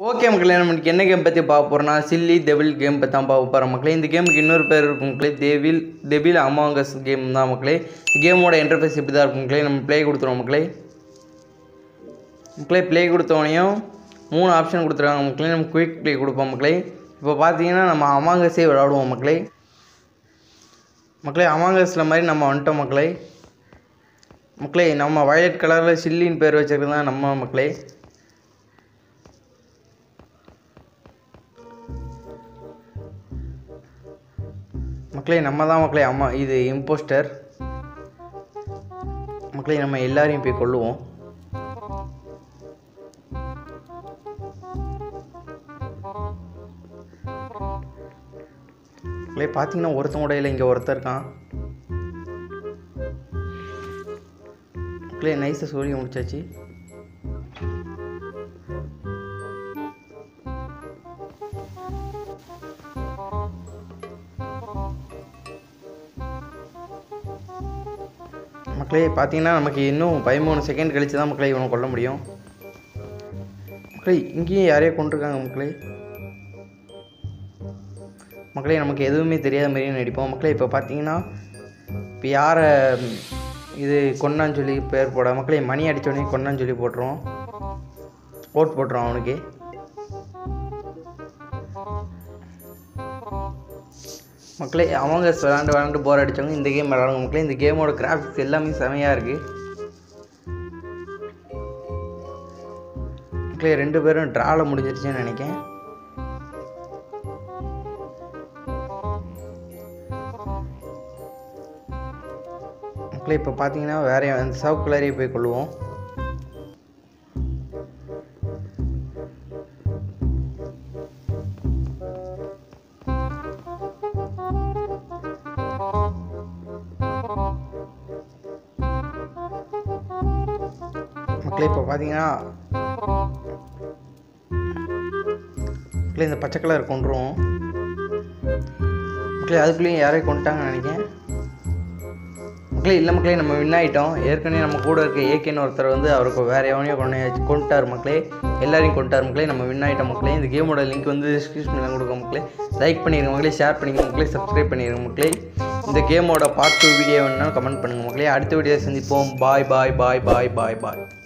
okay மக்களே நமக்கு என்ன கேம் பற்றி பார்க்க போகிறோம்னா சில்லி டெவில் கேம் பற்றி தான் பார்க்க போகிறோம் மக்களே இந்த கேமுக்கு இன்னொரு பேர் இருக்கும் மக்களே டெவில் டெவில் அமாங்கஸ் கேம் தான் மக்களே கேமோட இன்டர்ஃபேஸ் இப்படி தான் இருக்கும் மக்களே நம்ம ப்ளே கொடுத்துருவோம் மக்களே மக்களே ப்ளே கொடுத்தோடனையும் மூணு ஆப்ஷன் கொடுத்துருக்காங்க மக்களே நம்ம குயிக் ப்ளே கொடுப்போம் மக்களே இப்போ பார்த்தீங்கன்னா நம்ம அமாங்கஸே விளாடுவோம் மக்களே மக்களே அமாங்கஸில் மாதிரி நம்ம வந்துட்டோம் மக்களே மக்களே நம்ம வயலட் கலரில் சில்லின்னு பேர் வச்சுருக்கிறது தான் நம்ம மக்களே மக்களே நம்ம தான் மக்களே அம்மா இது இம்போஸ்டர் மக்களே நம்ம எல்லாரையும் போய் கொள்ளுவோம் மக்களே பார்த்தீங்கன்னா ஒருத்தன் உடையில இங்கே ஒருத்தன் இருக்கான் மக்களே நைஸாக சொல்லி முடிச்சாச்சு மக்களே பார்த்தீங்கன்னா நமக்கு இன்னும் பதிமூணு செகண்ட் கழிச்சு தான் மக்களே இவனை கொல்ல முடியும் மக்களே இங்கேயும் யாரையோ கொண்டிருக்காங்க மக்களே மக்களே நமக்கு எதுவுமே தெரியாத மாதிரியே நடிப்போம் மக்களே இப்போ பார்த்தீங்கன்னா இப்போ யாரை இது கொன்னான்னு சொல்லி பேர் போட மக்களே மணி அடித்தோடனே கொன்னான்னு சொல்லி போட்டுருவோம் ஓட் போட்டுருவோம் அவனுக்கு மக்களே அவங்க விளாண்டு விளாண்டு போர் அடித்தவங்க இந்த கேம் விளாடுங்க மக்களே இந்த கேமோட கிராஃபிக்ஸ் எல்லாமே செமையாக இருக்குது மக்களே ரெண்டு பேரும் ட்ராவில் முடிஞ்சிருச்சுன்னு நினைக்கிறேன் மக்களே இப்போ பார்த்தீங்கன்னா வேற அந்த சவுக்கு கலரையே போய் கொள்ளுவோம் மக்களே இப்போ பார்த்தீங்கன்னா மக்களே இந்த பச்சை கலர் கொண்டுருவோம் மக்களே அதுக்குள்ளேயும் யாரையும் கொண்டுட்டாங்கன்னு நினைக்கிறேன் மக்களே இல்லை மக்களே நம்ம வின் ஆகிட்டோம் ஏற்கனவே நம்ம கூட இருக்க ஏகேன்னு ஒருத்தர் வந்து அவருக்கு வேறு எவனையோ கொண்டு கொண்டுட்டார் மக்களே எல்லாரையும் கொண்டுட்டார் மக்களே நம்ம வின் ஆகிட்டோம் மக்களே இந்த கேமோட லிங்க் வந்து டிஸ்கிரிப்ஷனில் கொடுக்க மக்களே லைக் பண்ணிடுங்க மக்களே ஷேர் பண்ணிடுங்க மக்களே சப்ஸ்கிரைப் பண்ணிடுங்க மக்களே இந்த கேமோட பார்ட் டூ வீடியோ வேணும்னா கமெண்ட் பண்ணுங்கள் மக்களே அடுத்த வீடியோ சந்திப்போம் பாய் பாய் பாய் பாய் பாய் பாய்